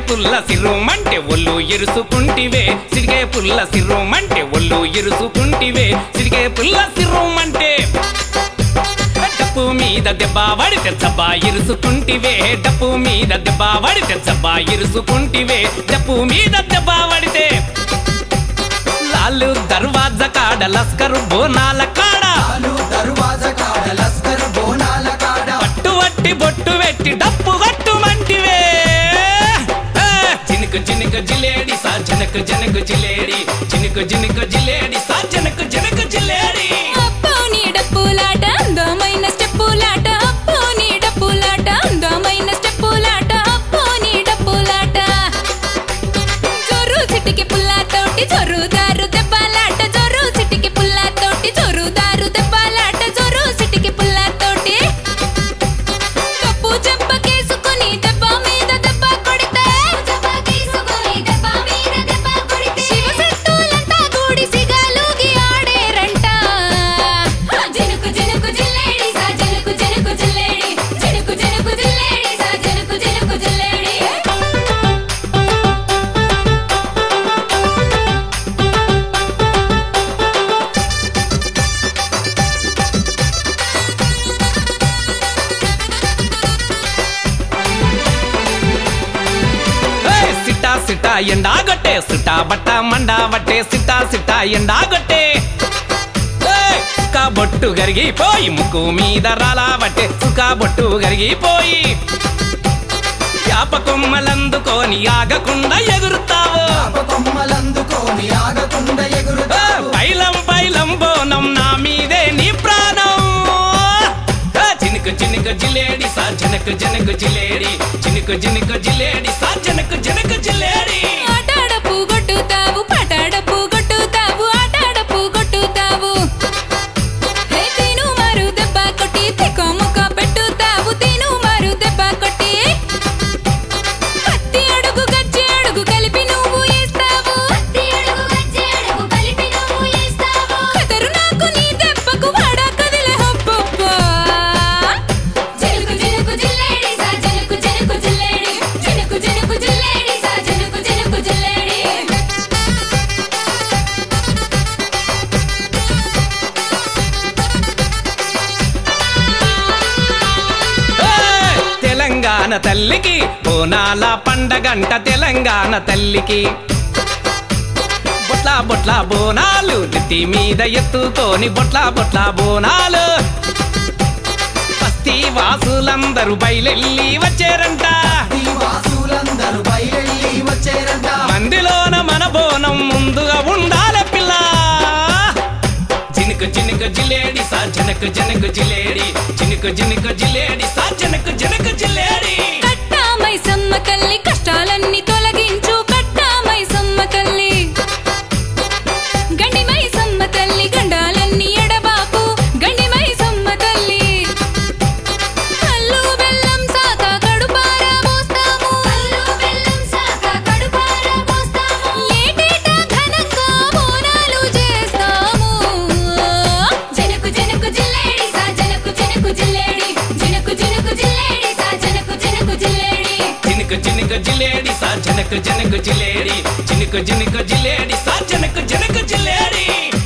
పుల్ల సిర్రుమంటే ఒళ్ళు ఎరుసుకుంటివే సిరిగే పుల్ల సిర్రుమంటే ఒళ్ళు ఎరుసుకుంటివే సిరిగే పుల్ల సిర్రుమంటే డప్పు మీద దెబ్బ పడితే జబ్బా ఇరుసుకుంటివే డప్పు మీద దెబ్బ పడితే జబ్బా ఇరుసుకుంటివే డప్పు మీద దెబ్బ పడితే లాలు దర్వాజ కాడ లస్కరు బోనాల కాడ ఆలు దర్వాజా కాడ లస్కర్ బోనాల కాడ పట్టు వట్టి బొట్టు పెట్టి డప్పు కొట్టు మంటివే ఏ! చినుకు చినుకు జిలేడి సా జనకు జనకు జిలేడి చినుకు చినుకు జిలేడి సా జనకు జనకు జిలేడి అప్పో నీ డప్పులాట అందమైన స్టెప్పులాట అప్పో నీ డప్పులాట అందమైన స్టెప్పులాట అప్పో నీ డప్పులాట జొర్రు సిటికి పుల్లాతోటి జొర్రుదారు దెబ్బలాట జొర్రు సిటికి పుల్లాతోటి జొర్రుదారు దెబ్బలాట జొర్రు సిటికి పుల్లాతోటి కప్పు చెంపకేసుకొని దెబ్బ మీద దెబ్బ కొడితే శివశక్తులంతా కూడి సిగాలుగి ఆడేరంట జనకు జనకు జిల్లేడి సా జనకు జనకు జిల్లేడి జనకు జనకు జిల్లేడి సా జనకు జనకు జిల్లేడి ఏయ్! సిట్టా సిట్టా ఎండాగొట్టే సిట్టా బట్ట మండావట్టే సిట్టా సిట్టా ఎండాగొట్టే ఏయ్! సుకా బొట్టు గరిగిపోయి ముక్కు మీద రాలావట్టే సుకా బొట్టు గరిగిపోయి యాప కొమ్మలందుకొని ఆగకుండా ఎగురుతావు పాప కొమ్మలందుకోని ఆగకుండా ఏ! ఎగురుతా పైలం పైలం బోనం నా మీదే నీ ప్రాణం ఏ! చినుకు చినుకు జిలేడి సా జనకు జనకు జిలేడి చినుకు చినుకు జిలేడి సా జనకు జనకు జిలేడి ఆటాడపు కొట్టుతావు పటాడపు కొట్టుతావు ఆటాడపు కొట్టుతావు హే తిను మారు దెబ్బ కొట్టి తికో ముక్క పెట్టుతావు తిను మారు దెబ్బ కొట్టి కత్తి అడుగు గజ్జి అడుగు కలిపి నువ్వు ఇస్తావు కదరు నాకు నీ దెబ్బకు వాడా కదిలే హొప్పొప్ప జనకు జనకు జిల్లేడి సా జనకు జనకు జిల్లేడి జనకు జనకు జిల్లేడి సా జనకు జనకు జిల్లేడి ఏయ్! తెలంగాణ తల్లికి బోనాల పండగంట తెలంగాణ తల్లికి బొట్ల బొట్ల బోనాలు నెత్తి మీద ఎత్తుకొని బొట్ల బొట్ల బోనాలు బస్తీ వాసులందరూ బయలెళ్ళి వచ్చారంట ఈ వాసులందరూ బయలెళ్ళి వచ్చేరంట మందిలోన మన బోనం ముందుగా ఉండాలి పిల్ల చినుకు చినుకు జిలేడి సా జనకు జనకు జిలేడి చినుకు చినుకు జిలేడి సా జనకు జనకు జిలేడి కట్టామై సమ్మ తల్లి కష్టాలన్నీ తొలగించు కట్టామై సమ్మ తల్లి గండిమై సమ్మ తల్లి గండాలన్నీ ఎడబాపు గండిమై సమ్మ తల్లి కల్లు బెల్లం సాక కడుపార మోస్తాము కల్లు బెల్లం సాక కడుపార మోస్తాము ఏటేటా ఘనంగా బోనాలు చేస్తాము జనకు జనకు జిల్లేడి సా జనకు జనకు జిల్లేడి జనకు జనకు జిల్లేడి సా జనకు జనకు జిల్లేడి చినుకు చినుకు జిలేడి సా జనకు జనకు జిలేడి చినుకు చినుకు జిలేడి సా జనకు జనకు జిలేడి